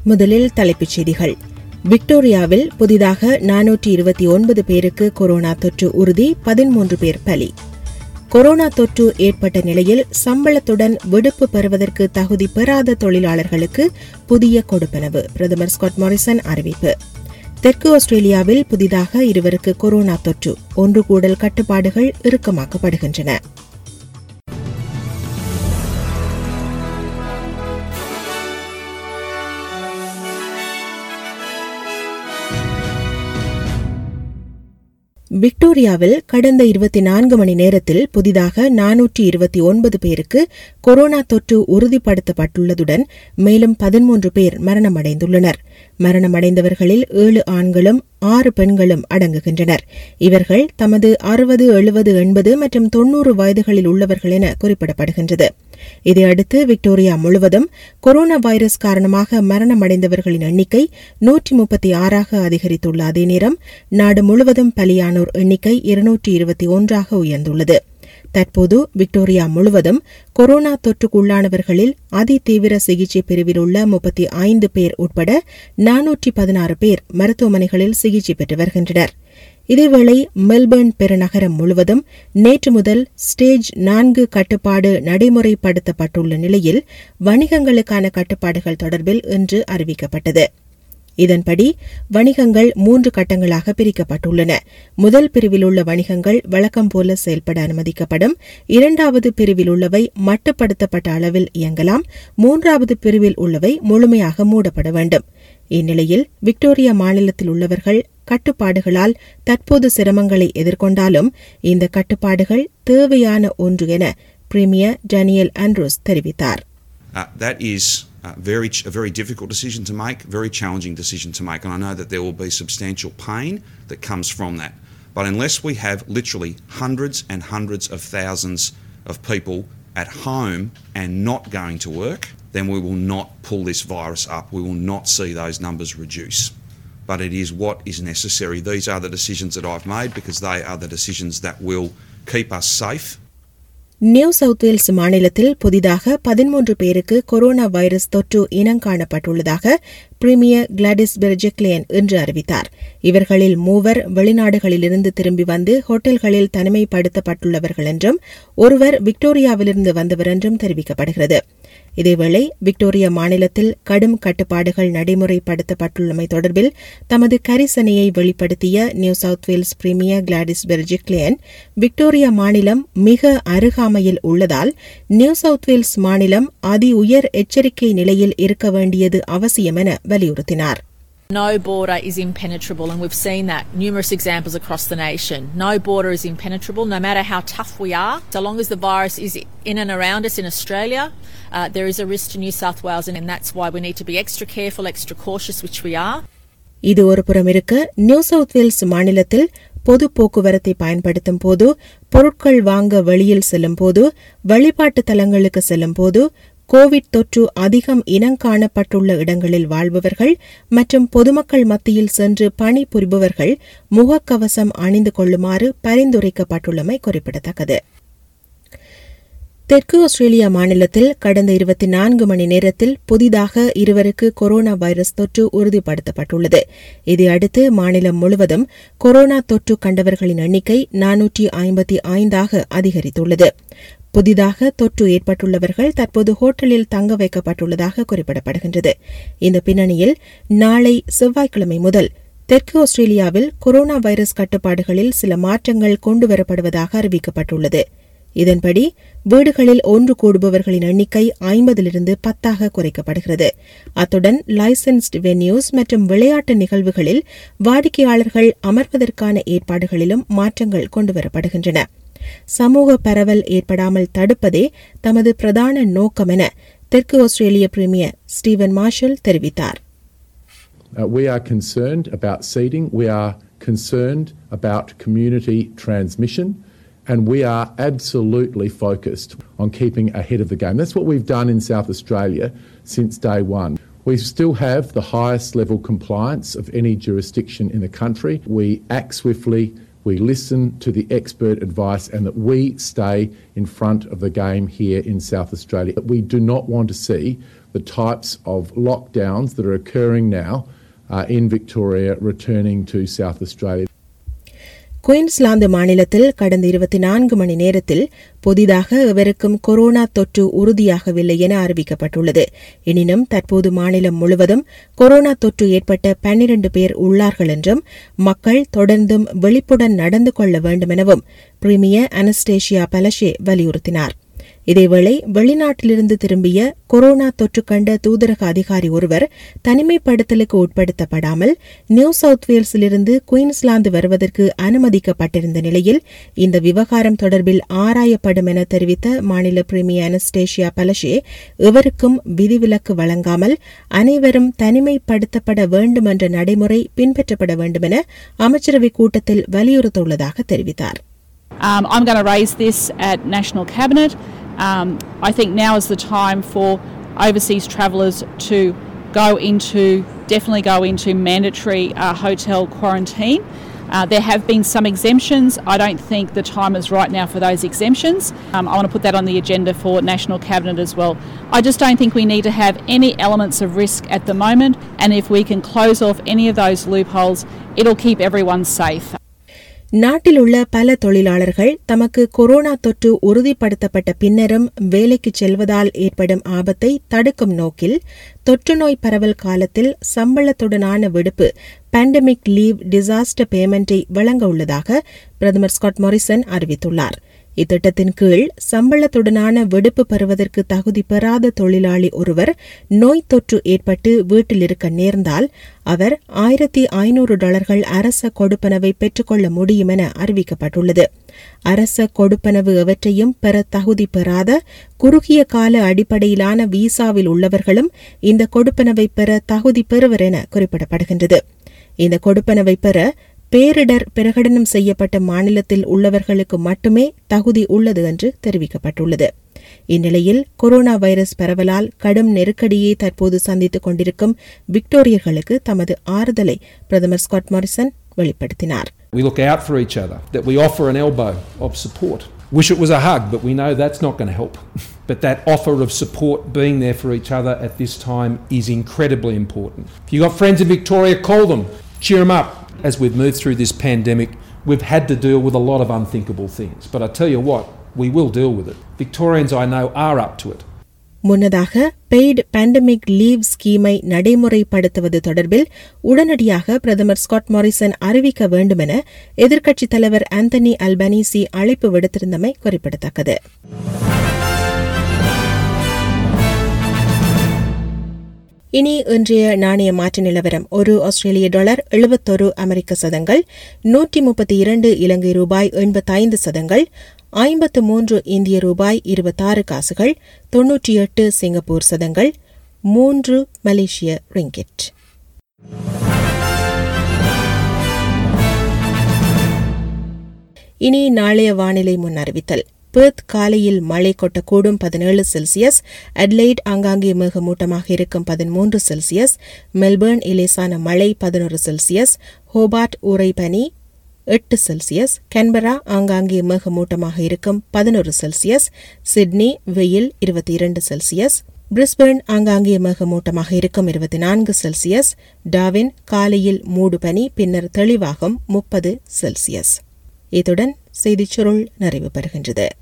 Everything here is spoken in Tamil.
முதலில் தலைப்புச் செய்திகள் விக்டோரியாவில் புதிதாக நானூற்றி இருபத்தி ஒன்பது பேருக்கு கொரோனா தொற்று உறுதி பதிமூன்று பேர் பலி கொரோனா தொற்று ஏற்பட்ட நிலையில் சம்பளத்துடன் விடுப்பு பெறுவதற்கு தகுதி பெறாத தொழிலாளர்களுக்கு புதிய கொடுப்பனவு பிரதமர் ஸ்காட் மாரிசன் அறிவிப்பு தெற்கு ஆஸ்திரேலியாவில் புதிதாக இருவருக்கு கொரோனா தொற்று ஒன்று கூடல் கட்டுப்பாடுகள் இறுக்கமாக்கப்படுகின்றன விக்டோரியாவில் கடந்த இருபத்தி நான்கு மணி நேரத்தில் புதிதாக நானூற்றி இருபத்தி ஒன்பது பேருக்கு கொரோனா தொற்று உறுதிப்படுத்தப்பட்டுள்ளதுடன் மேலும் பதிமூன்று பேர் மரணமடைந்துள்ளனர் மரணமடைந்தவர்களில் ஏழு ஆண்களும் ஆறு பெண்களும் அடங்குகின்றனர் இவர்கள் தமது அறுபது எழுபது எண்பது மற்றும் தொன்னூறு வயதுகளில் உள்ளவர்கள் என குறிப்பிடப்படுகின்றது இதையடுத்து விக்டோரியா முழுவதும் கொரோனா வைரஸ் காரணமாக மரணமடைந்தவர்களின் எண்ணிக்கை நூற்றி முப்பத்தி ஆறாக அதிகரித்துள்ள அதே நேரம் நாடு முழுவதும் பலியானோர் எண்ணிக்கை இருநூற்றி இருபத்தி ஒன்றாக உயர்ந்துள்ளது தற்போது விக்டோரியா முழுவதும் கொரோனா தொற்றுக்குள்ளானவர்களில் அதிதீவிர சிகிச்சை பிரிவில் உள்ள முப்பத்தி ஐந்து பேர் உட்பட நானூற்றி பதினாறு பேர் மருத்துவமனைகளில் சிகிச்சை பெற்று வருகின்றனர் இதேவேளை மெல்பர்ன் பெருநகரம் முழுவதும் நேற்று முதல் ஸ்டேஜ் நான்கு கட்டுப்பாடு நடைமுறைப்படுத்தப்பட்டுள்ள நிலையில் வணிகங்களுக்கான கட்டுப்பாடுகள் தொடர்பில் இன்று அறிவிக்கப்பட்டது இதன்படி வணிகங்கள் மூன்று கட்டங்களாக பிரிக்கப்பட்டுள்ளன முதல் பிரிவில் உள்ள வணிகங்கள் வழக்கம் போல செயல்பட அனுமதிக்கப்படும் இரண்டாவது பிரிவில் உள்ளவை மட்டுப்படுத்தப்பட்ட அளவில் இயங்கலாம் மூன்றாவது பிரிவில் உள்ளவை முழுமையாக மூடப்பட வேண்டும் இந்நிலையில் விக்டோரியா மாநிலத்தில் உள்ளவர்கள் கட்டுப்பாடுகளால் தற்போது சிரமங்களை எதிர்கொண்டாலும் இந்த கட்டுப்பாடுகள் தேவையான ஒன்று என பிரீமியர் டேனியல் ஆண்ட்ரூஸ் தெரிவித்தார் Uh, that is uh, very ch- a very difficult decision to make, very challenging decision to make, and I know that there will be substantial pain that comes from that. But unless we have literally hundreds and hundreds of thousands of people at home and not going to work, then we will not pull this virus up. We will not see those numbers reduce. But it is what is necessary. These are the decisions that I've made because they are the decisions that will keep us safe New South Wales மாநிலத்தில் புதிதாக பதிமூன்று பேருக்கு கொரோனா வைரஸ் தொற்று இனங்காணப்பட்டுள்ளதாக பிரீமியர் கிளாடிஸ் பெர்ஜெக்லியன் இன்று அறிவித்தார் இவர்களில் மூவர் வெளிநாடுகளிலிருந்து திரும்பி வந்து ஹோட்டல்களில் தனிமைப்படுத்தப்பட்டுள்ளவர்கள் என்றும் ஒருவர் விக்டோரியாவிலிருந்து வந்தவர் என்றும் தெரிவிக்கப்படுகிறது இதேவேளை விக்டோரியா மாநிலத்தில் கடும் கட்டுப்பாடுகள் நடைமுறைப்படுத்தப்பட்டுள்ளமை தொடர்பில் தமது கரிசனையை வெளிப்படுத்திய New South Wales premier Gladys Berejiklian Victoria மாநிலம் மிக அருகாமையில் உள்ளதால் நியூ சவுத் வேல்ஸ் மாநிலம் அதி உயர் எச்சரிக்கை நிலையில் இருக்க வேண்டியது அவசியம் என வலியுறுத்தினார் No border is impenetrable, and we've seen that numerous examples across the nation. No border is impenetrable, no matter how tough we are. So long as the virus is in and around us in Australia, uh, there is a risk to New South Wales, and that's why we need to be extra careful, extra cautious, which we are. இது ஒரு புறம் இருக்க நியூ சவுத் வேல்ஸ் மாநிலத்தில் பொது போக்குவரத்தை பயன்படுத்தும் போது பொருட்கள் வாங்க வெளியில் செல்லும் போது வழிபாட்டு தலங்களுக்கு செல்லும் போது கோவிட் தொற்று அதிகம் இனங்காணப்பட்டுள்ள இடங்களில் வாழ்பவர்கள் மற்றும் பொதுமக்கள் மத்தியில் சென்று பணிபுரிபவர்கள் முகக்கவசம் அணிந்து கொள்ளுமாறு பரிந்துரைக்கப்பட்டுள்ளமை குறிப்பிடத்தக்கது தெற்கு ஆஸ்திரேலியா மாநிலத்தில் கடந்த இருபத்தி நான்கு மணி நேரத்தில் புதிதாக இருவருக்கு கொரோனா வைரஸ் தொற்று உறுதிப்படுத்தப்பட்டுள்ளது இதையடுத்து மாநிலம் முழுவதும் கொரோனா தொற்று கண்டவர்களின் எண்ணிக்கை நானூற்றி ஐம்பத்தி ஐந்தாக அதிகரித்துள்ளது புதிதாக தொற்று ஏற்பட்டுள்ளவர்கள் தற்போது ஹோட்டலில் தங்க வைக்கப்பட்டுள்ளதாக குறிப்பிடப்படுகின்றது இந்த பின்னணியில் நாளை செவ்வாய்க்கிழமை முதல் தெற்கு ஆஸ்திரேலியாவில் கொரோனா வைரஸ் கட்டுப்பாடுகளில் சில மாற்றங்கள் கொண்டுவரப்படுவதாக அறிவிக்கப்பட்டுள்ளது இதன்படி வீடுகளில் ஒன்று கூடுபவர்களின் எண்ணிக்கை ஐம்பதிலிருந்து பத்தாக குறைக்கப்படுகிறது அத்துடன் லைசன்ஸ்டு வென்யூஸ் மற்றும் விளையாட்டு நிகழ்வுகளில் வாடிக்கையாளர்கள் அமர்வதற்கான ஏற்பாடுகளிலும் மாற்றங்கள் கொண்டுவரப்படுகின்றன சமூக பரவல் ஏற்படாமல் தடுப்பதே தமது பிரதான நோக்கம் என தெற்கு ஆஸ்திரேலிய பிரீமியர் ஸ்டீவன் மார்ஷல் தெரிவித்தார் Uh, we are concerned about seeding. We are concerned about community transmission. And we are absolutely focused on keeping ahead of the game. That's what we've done in South Australia since day one. We still have the highest level compliance of any jurisdiction in the country. We act swiftly, we listen to the expert advice, and that we stay in front of the game here in South Australia. We do not want to see the types of lockdowns that are occurring now uh, in Victoria returning to South Australia. Queensland மாநிலத்தில் கடந்த இருபத்தி நான்கு மணி நேரத்தில் புதிதாக எவருக்கும் கொரோனா தொற்று உறுதியாகவில்லை என அறிவிக்கப்பட்டுள்ளது எனினும் தற்போது மாநிலம் முழுவதும் கொரோனா தொற்று ஏற்பட்ட பன்னிரண்டு பேர் உள்ளார்கள் என்றும் மக்கள் தொடர்ந்தும் விழிப்புடன் நடந்து கொள்ள வேண்டும் எனவும் பிரிமியர் அனஸ்டேஷியா பலஷே வலியுறுத்தினார் இதேவேளை வெளிநாட்டிலிருந்து திரும்பிய கொரோனா தொற்று கண்ட தூதரக அதிகாரி ஒருவர் தனிமைப்படுத்தலுக்கு உட்படுத்தப்படாமல் நியூ சவுத் வேல்ஸிலிருந்து குயின்ஸ்லாந்து வருவதற்கு அனுமதிக்கப்பட்டிருந்த நிலையில் இந்த விவகாரம் தொடர்பில் ஆராயப்படும் என தெரிவித்த மாநில பிரிமியர் அனஸ்டேஷியா பலஷே எவருக்கும் விதிவிலக்கு வழங்காமல் அனைவரும் தனிமைப்படுத்தப்பட வேண்டும் என்ற நடைமுறை பின்பற்றப்பட வேண்டும் என அமைச்சரவைக் கூட்டத்தில் வலியுறுத்தவுள்ளதாக தெரிவித்தார் Um, I'm going to raise this at National Cabinet. Um, I think now is the time for overseas travellers to go into, definitely go into mandatory uh, hotel quarantine. Uh, there have been some exemptions. I don't think the time is right now for those exemptions. Um, I want to put that on the agenda for National Cabinet as well. I just don't think we need to have any elements of risk at the moment, and if we can close off any of those loopholes, it'll keep everyone safe. நாட்டில் உள்ள பல தொழிலாளர்கள் தமக்கு கொரோனா தொற்று உறுதிப்படுத்தப்பட்ட பின்னரும் வேலைக்கு செல்வதால் ஏற்படும் ஆபத்தை தடுக்கும் நோக்கில் தொற்றுநோய் பரவல் காலத்தில் சம்பளத்துடனான விடுப்பு பேண்டமிக் லீவ் டிசாஸ்டர் பேமெண்டை வழங்க உள்ளதாக பிரதமர் ஸ்காட் மொரிசன் அறிவித்துள்ளார் இத்திட்டத்தின் கீழ் சம்பளத்துடனான விடுப்பு பெறுவதற்கு தகுதி பெறாத தொழிலாளி ஒருவர் நோய் தொற்று ஏற்பட்டு வீட்டில் இருக்க நேர்ந்தால் அவர் ஆயிரத்தி ஐநூறு டாலர்கள் அரச கொடுப்பனவை பெற்றுக்கொள்ள முடியும் என அறிவிக்கப்பட்டுள்ளது அரச கொடுப்பனவு எவற்றையும் பெற தகுதி பெறாத குறுகிய கால அடிப்படையிலான வீசாவில் உள்ளவர்களும் இந்த கொடுப்பனவை பெற தகுதி பெறுவர் என குறிப்பிடப்படுகின்றது இந்த கொடுப்பனவை பெற பேரிடர் பிரகடனம் செய்யப்பட்ட மாநிலத்தில் உள்ளவர்களுக்கு மட்டுமே தகுதி உள்ளது என்று தெரிவிக்கப்பட்டுள்ளது இந்நிலையில் கொரோனா வைரஸ் பரவலால் கடும் நெருக்கடியை தற்போது சந்தித்துக் கொண்டிருக்கும் விக்டோரியர்களுக்கு தமது ஆறுதலை பிரதமர் ஸ்காட் மாரிசன் வெளிப்படுத்தினார் We look out for each other, that we offer an elbow of support. Wish it was a hug, but we know that's not going to help. but that offer of support, being there for each other at this time, is incredibly important. If you've got friends in Victoria, call them, cheer them up. As we've moved through this pandemic, we've had to deal with a lot of unthinkable things. But I tell you what, we will deal with it. Victorians I know are up to it. முன்னதாக பெய்டு பேண்டமிக் லீவ் ஸ்கீமை நடைமுறைப்படுத்துவது தொடர்பில் உடனடியாக பிரதமர் ஸ்காட் மாரிசன் அறிவிக்க வேண்டும் என எதிர்க்கட்சித் தலைவர் ஆந்தனி அல்பனீசி அழைப்பு விடுத்திருந்தமை குறிப்பிடத்தக்கது இனி இன்றைய நாணய மாற்று நிலவரம் ஒரு ஆஸ்திரேலிய டாலர் எழுபத்தொரு அமெரிக்க சதங்கள் நூற்றி முப்பத்தி இரண்டு இலங்கை ரூபாய் எண்பத்தைந்து சதங்கள் ஐம்பத்து மூன்று இந்திய ரூபாய் இருபத்தாறு காசுகள் தொன்னூற்றி எட்டு சிங்கப்பூர் சதங்கள் மூன்று மலேசிய ரிங்கிட் இனி நாளைய வானிலை முன் அறிவித்தல் பெர்த் காலையில் மழை கொட்டக்கூடும் பதினேழு செல்சியஸ் அட்லைட் ஆங்காங்கே மேகமூட்டமாக இருக்கும் பதிமூன்று செல்சியஸ் மெல்பர்ன் இலேசான மழை பதினொரு செல்சியஸ் ஹோபார்ட் உறைபனி எட்டு செல்சியஸ் கன்பரா ஆங்காங்கே மேகமூட்டமாக இருக்கும் பதினொரு செல்சியஸ் சிட்னி வெயில் இருபத்தி இரண்டு செல்சியஸ் பிரிஸ்பர்ன் ஆங்காங்கே மேகமூட்டமாக இருக்கும் இருபத்தி நான்கு செல்சியஸ் டாவின் காலையில் மூடு பனி பின்னர் தெளிவாகும் முப்பது செல்சியஸ் இத்துடன் செய்திச் சுருள் நிறைவு பெறுகின்றது